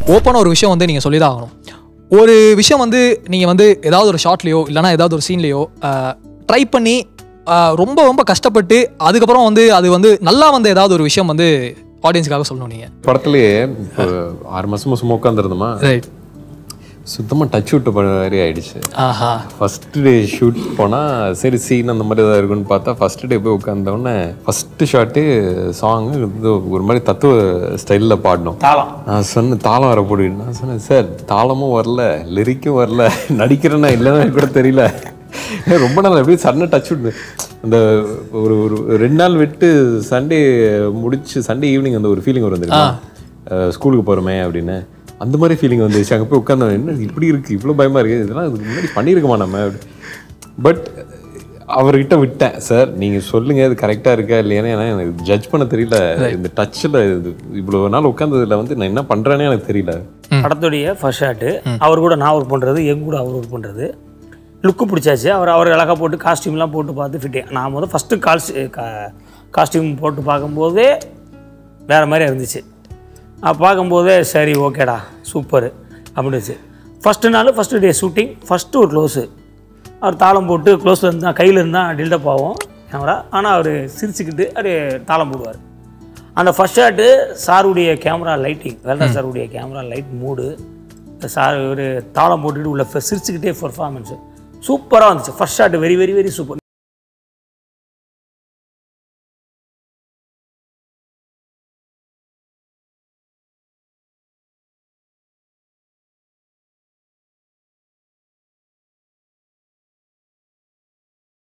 ஓப்பனாக ஒரு விஷயம் வந்து நீங்கள் சொல்லி தான் ஆகணும் ஒரு விஷயம் வந்து நீங்கள் வந்து ஏதாவது ஒரு ஷார்ட்லேயோ இல்லைனா ஏதாவது ஒரு சீன்லேயோ ட்ரை பண்ணி ஆஹ், ரொம்ப ரொம்ப கஷ்டப்பட்டு அதுக்கப்புறம் வந்து அது வந்து நல்லா வந்த ஏதாவது ஒரு விஷயம் வந்து ஆடியன்ஸுக்காக சொல்லணும் நீங்கள் படத்துலயே இப்போ ஆறு மாசமா சும்மா உட்காந்துருந்தோமா ரைட் சுத்தமா டச் விட்ட மாதிரி ஆயிடுச்சு ஆஹா ஃபர்ஸ்ட் டே ஷூட் போனா சரி சீன் அந்த மாதிரி ஏதாவது இருக்குன்னு பார்த்தா ஃபர்ஸ்ட் டே போய் உட்காந்தோடனே ஃபர்ஸ்ட் ஷாட்டு சாங் இது ஒரு மாதிரி தத்துவ ஸ்டைலில் பாடணும் தாளம் நான் சொன்னேன் தாளம் வர போடு நான் சொன்னேன் சார் தாளமும் வரல லிரிக்கும் வரல நடிக்கிறேன்னா இல்லைன்னா கூட தெரியல ஏன் ரொம்ப நாள் அப்படியே சடனாக டச் விட்டு அந்த ஒரு ஒரு ரெண்டு நாள் விட்டு சண்டே முடிச்சு சண்டே ஈவினிங் அந்த ஒரு ஃபீலிங் வரும் தெரியுமா அஹ் ஸ்கூலுக்கு போகிறோமே அப்படின்னு அந்த மாதிரி ஃபீலிங் வந்துச்சு அங்கே போய் உட்காந்து என்ன இப்படி இருக்குது இவ்வளோ பயமாக இருக்குது இதெல்லாம் இதுக்கு முன்னாடி பண்ணியிருக்கோமா நம்ம பட் அவர்கிட்ட விட்டேன் சார் நீங்கள் சொல்லுங்கள் இது கரெக்டாக இருக்கா இல்லையானு ஏன்னா எனக்கு ஜட்ஜ் பண்ண தெரியல இந்த டச்சில் இது இவ்வளோ நாள் உட்காந்ததுல வந்து நான் என்ன பண்ணுறேனே எனக்கு தெரியல படத்துடைய ஃபர்ஸ்ட் ஷாட்டு அவர் கூட நான் ஒர்க் பண்ணுறது என் கூட அவர் ஒர்க் பண்ணுறது லுக்கு பிடிச்சாச்சு அவர் அவர் அழகாக போட்டு காஸ்டியூம்லாம் போட்டு பார்த்து ஃபிட்டே நான் முதல் ஃபஸ்ட்டு கால்ஸ் காஸ்டியூம் போட்டு பார்க்கும்போதே வேறு மாதிரி இருந்துச்சு அப்போ பார்க்கும்போதே சரி ஓகேடா சூப்பர் அப்படின்னுச்சு ஃபஸ்ட்டு நாள் ஃபஸ்ட்டு டே ஷூட்டிங் ஃபஸ்ட்டு ஒரு க்ளோஸு அவர் தாளம் போட்டு க்ளோஸில் இருந்தால் கையில் இருந்தால் டில்டப் ஆகும் கேமரா ஆனால் அவர் சிரிச்சுக்கிட்டு அப்படியே தாளம் போடுவார் அந்த ஃபர்ஸ்ட் ஷாட்டு சாருடைய கேமரா லைட்டிங் வேல்ரா சாருடைய கேமரா லைட் மூடு சார் ஒரு தாளம் போட்டுட்டு உள்ள சிரிச்சுக்கிட்டே பர்ஃபார்மன்ஸு சூப்பராக வந்துச்சு first shot very very very super